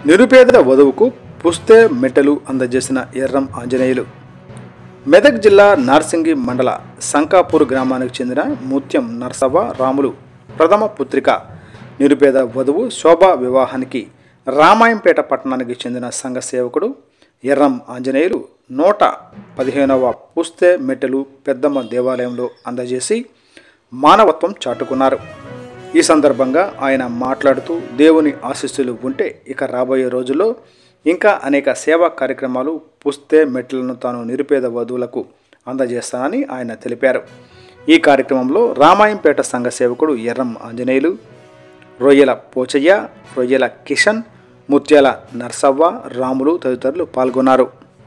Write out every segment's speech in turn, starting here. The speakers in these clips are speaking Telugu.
నిరుపేద వధువుకు పుస్తే మెట్టెలు అందజేసిన ఎర్రం ఆంజనేయులు మెదక్ జిల్లా నార్సింగి మండల సంకాపూర్ గ్రామానికి చెందిన ముత్యం నర్సవ్వ రాములు ప్రథమ పుత్రిక నిరుపేద వధువు శోభ వివాహానికి రామాయంపేట పట్టణానికి చెందిన సంఘ సేవకుడు ఎర్రం ఆంజనేయులు నూట పదిహేనవ పుస్తే మెట్టెలు పెద్దమ్మ దేవాలయంలో అందజేసి మానవత్వం చాటుకున్నారు ఈ సందర్భంగా ఆయన మాట్లాడుతూ దేవుని ఆశీస్సులు ఉంటే ఇక రాబోయే రోజుల్లో ఇంకా అనేక సేవా కార్యక్రమాలు పుస్తే మెట్లను తాను నిరుపేద వధువులకు అందజేస్తానని ఆయన తెలిపారు ఈ కార్యక్రమంలో రామాయంపేట సంఘ సేవకుడు ఎర్రం ఆంజనేయులు రొయ్యల పోచయ్య రొయ్యల కిషన్ ముత్యాల నర్సవ్వ రాములు తదితరులు పాల్గొన్నారు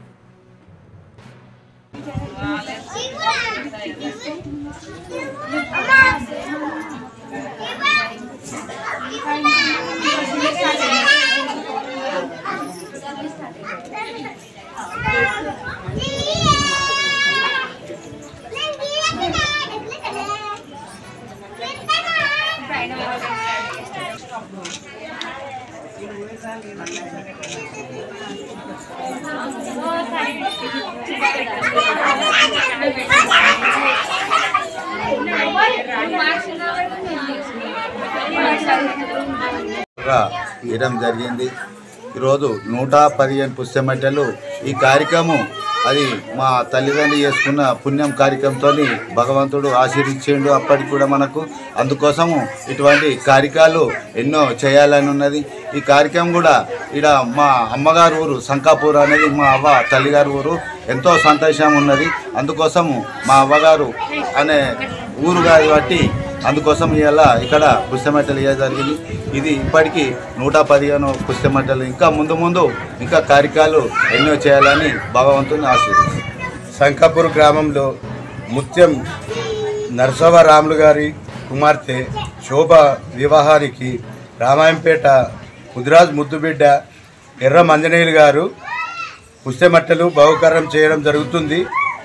రా ఇవ్వడం జరిగింది ఈరోజు నూట పదిహేను పుస్తమట్టెలు ఈ కార్యక్రమం అది మా తల్లిదండ్రులు చేసుకున్న పుణ్యం కార్యక్రమంతో భగవంతుడు ఆశీర్వించిండు అప్పటికి కూడా మనకు అందుకోసము ఇటువంటి కార్యక్రమాలు ఎన్నో చేయాలని ఉన్నది ఈ కార్యక్రమం కూడా ఇక్కడ మా అమ్మగారు ఊరు సంకాపూర్ అనేది మా అవ్వ తల్లిగారు ఊరు ఎంతో సంతోషం ఉన్నది అందుకోసము మా అవ్వగారు అనే ఊరు కాబట్టి అందుకోసం ఇవాళ ఇక్కడ పుస్తమెట్టలు ఇవ్వడం జరిగింది ఇది ఇప్పటికీ నూట పదిహేను పుస్తమెట్టలు ఇంకా ముందు ముందు ఇంకా కార్యక్రమాలు ఎన్నో చేయాలని భగవంతుని ఆశీర్వదిస్తున్నాను శంకాపూర్ గ్రామంలో ముత్యం నరసవ రాములు గారి కుమార్తె శోభ వివాహానికి రామాయంపేట ముదిరాజ్ ముద్దుబిడ్డ ఎర్ర మంజనేయులు గారు పుస్తమట్టలు బహుకరణం చేయడం జరుగుతుంది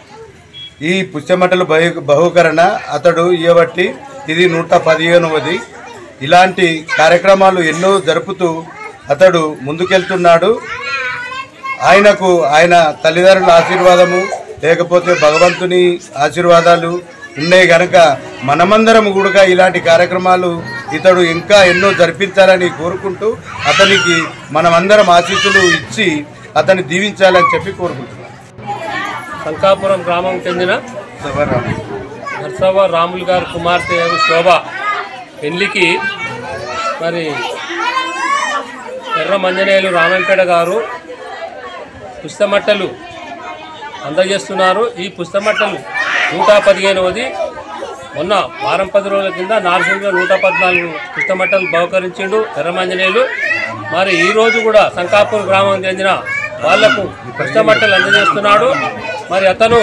ఈ పుస్తమట్టలు బహు బహుకరణ అతడు ఇవ్వబట్టి ఇది నూట పదిహేనవది ఇలాంటి కార్యక్రమాలు ఎన్నో జరుపుతూ అతడు ముందుకెళ్తున్నాడు ఆయనకు ఆయన తల్లిదండ్రుల ఆశీర్వాదము లేకపోతే భగవంతుని ఆశీర్వాదాలు ఉన్నాయి గనక మనమందరం కూడా ఇలాంటి కార్యక్రమాలు ఇతడు ఇంకా ఎన్నో జరిపించాలని కోరుకుంటూ అతనికి మనమందరం ఆశీస్సులు ఇచ్చి అతన్ని దీవించాలని చెప్పి కోరుకుంటున్నాం శంకాపురం గ్రామం చెందిన నర్సవ్వ రాములు గారి కుమార్తె అయిన శోభ పెళ్లికి మరి ఎర్ర మంజనేయులు రామంపేట గారు పుస్తమట్టలు అందజేస్తున్నారు ఈ పుస్తమట్టలు నూట పదిహేనవది మొన్న వారం పది రోజుల కింద నార్సింగ్లో నూట పద్నాలుగు పుస్తమట్టలు బహుకరించిండు ఎర్రమంజనేయులు మరి ఈ రోజు కూడా సంకాపూర్ గ్రామం చెందిన వాళ్లకు పుస్తమట్టలు అందజేస్తున్నాడు మరి అతను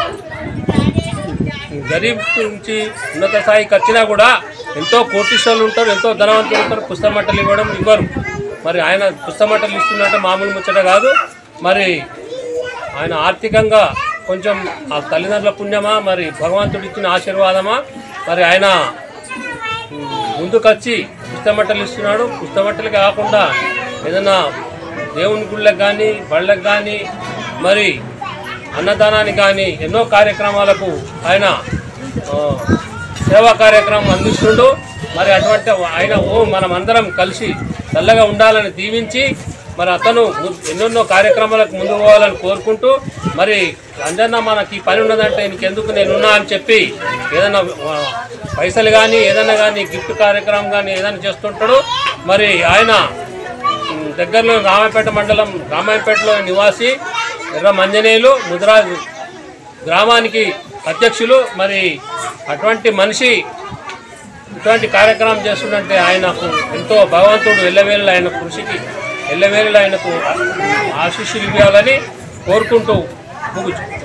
గరీబ్ నుంచి ఉన్నత స్థాయికి వచ్చినా కూడా ఎంతో కోటీశ్వరులు ఉంటారు ఎంతో ధనవంతులు ఉంటారు పుస్తమట్టలు ఇవ్వడం ఇవ్వరు మరి ఆయన పుస్తమట్టలు ఇస్తున్నట్టే మామూలు ముచ్చట కాదు మరి ఆయన ఆర్థికంగా కొంచెం ఆ తల్లిదండ్రుల పుణ్యమా మరి భగవంతుడు ఇచ్చిన ఆశీర్వాదమా మరి ఆయన ఉమ్, ముందుకొచ్చి పుస్తమట్టలు ఇస్తున్నాడు పుస్తమట్టలు కాకుండా ఏదైనా దేవుని గుళ్ళకి కానీ బళ్ళకి కానీ మరి అన్నదానానికి కానీ ఎన్నో కార్యక్రమాలకు ఆయన ఆ, సేవా కార్యక్రమం అందిస్తుండు మరి అటువంటి ఆయన ఓ మనమందరం కలిసి చల్లగా ఉండాలని దీవించి మరి అతను ము- ఎన్నెన్నో కార్యక్రమాలకు ముందు పోవాలని కోరుకుంటూ మరి అంజన్న మనకి ఈ పని ఉన్నదంటే నీకెందుకు నేనున్నా అని చెప్పి ఏదైనా ఆ, పైసలు కానీ ఏదైనా కానీ గిఫ్ట్ కార్యక్రమం కానీ ఏదైనా చేస్తుంటాడు మరి ఆయన ఉమ్, దగ్గరలో రామాయపేట మండలం రామాయపేటలో నివాసి ఎర్ర మంజనేయులు ముదిరాజు గ్రామానికి అధ్యక్షులు మరి అటువంటి మనిషి ఇటువంటి కార్యక్రమం చేస్తుందంటే ఆయనకు ఎంతో భగవంతుడు ఎల్లవేళ ఆయన కృషికి ఎల్లవేళ ఆయనకు ఆశీస్సులు ఇవ్వాలని కోరుకుంటూ ముగించు